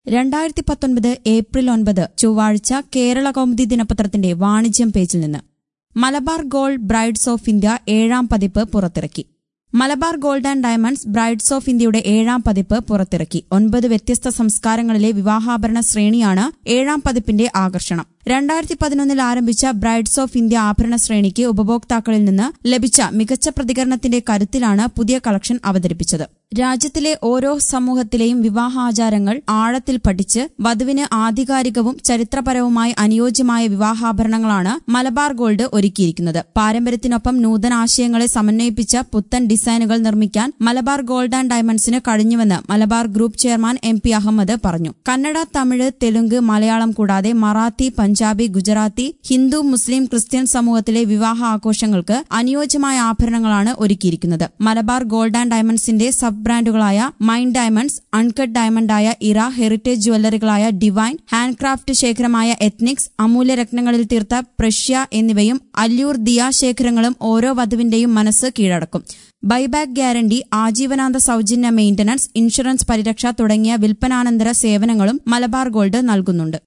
രണ്ടായിരത്തി പത്തൊൻപത് ഏപ്രിൽ ഒൻപത് ചൊവ്വാഴ്ച കേരള കൗമുദി ദിനപത്രത്തിന്റെ വാണിജ്യം പേജിൽ നിന്ന് Malabar gold brides of India ഏഴാം പതിപ്പ് പുറത്തിറക്കി Malabar gold and diamonds brides of ഇന്ത്യയുടെ ഏഴാം പതിപ്പ് പുറത്തിറക്കി ഒൻപത് വ്യത്യസ്ത സംസ്കാരങ്ങളിലെ വിവാഹാഭരണ ശ്രേണിയാണ് ഏഴാം പതിപ്പിന്റെ ആകർഷണം രണ്ടായിരത്തി പതിനൊന്നിൽ ആരംഭിച്ച ബ്രൈഡ്സ് ഓഫ് ഇന്ത്യ ആഭരണ ശ്രേണിക്ക് ഉപഭോക്താക്കളിൽ നിന്ന് ലഭിച്ച മികച്ച പ്രതികരണത്തിന്റെ കരുത്തിലാണ് പുതിയ കളക്ഷൻ അവതരിപ്പിച്ചത് രാജ്യത്തിലെ ഓരോ സമൂഹത്തിലെയും വിവാഹാചാരങ്ങൾ ആഴത്തിൽ പഠിച്ച് വധുവിന് ആധികാരികവും ചരിത്രപരവുമായി അനുയോജ്യമായ വിവാഹാഭരണങ്ങളാണ് മലബാർ ഗോൾഡ് ഒരുക്കിയിരിക്കുന്നത് പാരമ്പര്യത്തിനൊപ്പം നൂതന ആശയങ്ങളെ സമന്വയിപ്പിച്ച പുത്തൻ ഡിസൈനുകൾ നിർമ്മിക്കാൻ മലബാർ ഗോൾഡ് ആൻഡ് ഡയമണ്ട്സിന് കഴിഞ്ഞുവെന്ന് Malabar group chairman M P Ahmed പറഞ്ഞു കന്നഡ തമിഴ് തെലുങ്ക് മലയാളം കൂടാതെ മറാത്തി പഞ്ചാബി ഗുജറാത്തി ഹിന്ദു മുസ്ലിം ക്രിസ്ത്യൻ സമൂഹത്തിലെ വിവാഹ ആഘോഷങ്ങൾക്ക് അനുയോജ്യമായ ആഭരണങ്ങളാണ് ഒരുക്കിയിരിക്കുന്നത് മലബാർ ഗോൾഡ് ആൻഡ് ഡയമണ്ട്സിന്റെ സബ് ബ്രാൻഡുകളായ മൈൻഡ് ഡയമണ്ട്സ് അൺകട്ട് ഡയമണ്ടായ ഇറ ഹെറിറ്റേജ് ജ്വല്ലറികളായ ഡിവൈൻ ഹാൻഡ് ക്രാഫ്റ്റ് ശേഖരമായ എത്നിക്സ് അമൂല്യ രത്നങ്ങളിൽ തീർത്ത പ്രഷ്യ എന്നിവയും അല്ലൂർ ദിയ ശേഖരങ്ങളും ഓരോ വധുവിന്റെയും മനസ്സ് കീഴടക്കും ബൈബാക്ക് ഗ്യാരണ്ടി ആജീവനാന്ത സൌജന്യ മെയിന്റനൻസ് ഇൻഷുറൻസ് പരിരക്ഷ തുടങ്ങിയ വിൽപ്പനാനന്തര സേവനങ്ങളും മലബാർ ഗോൾഡ് നൽകുന്നുണ്ട്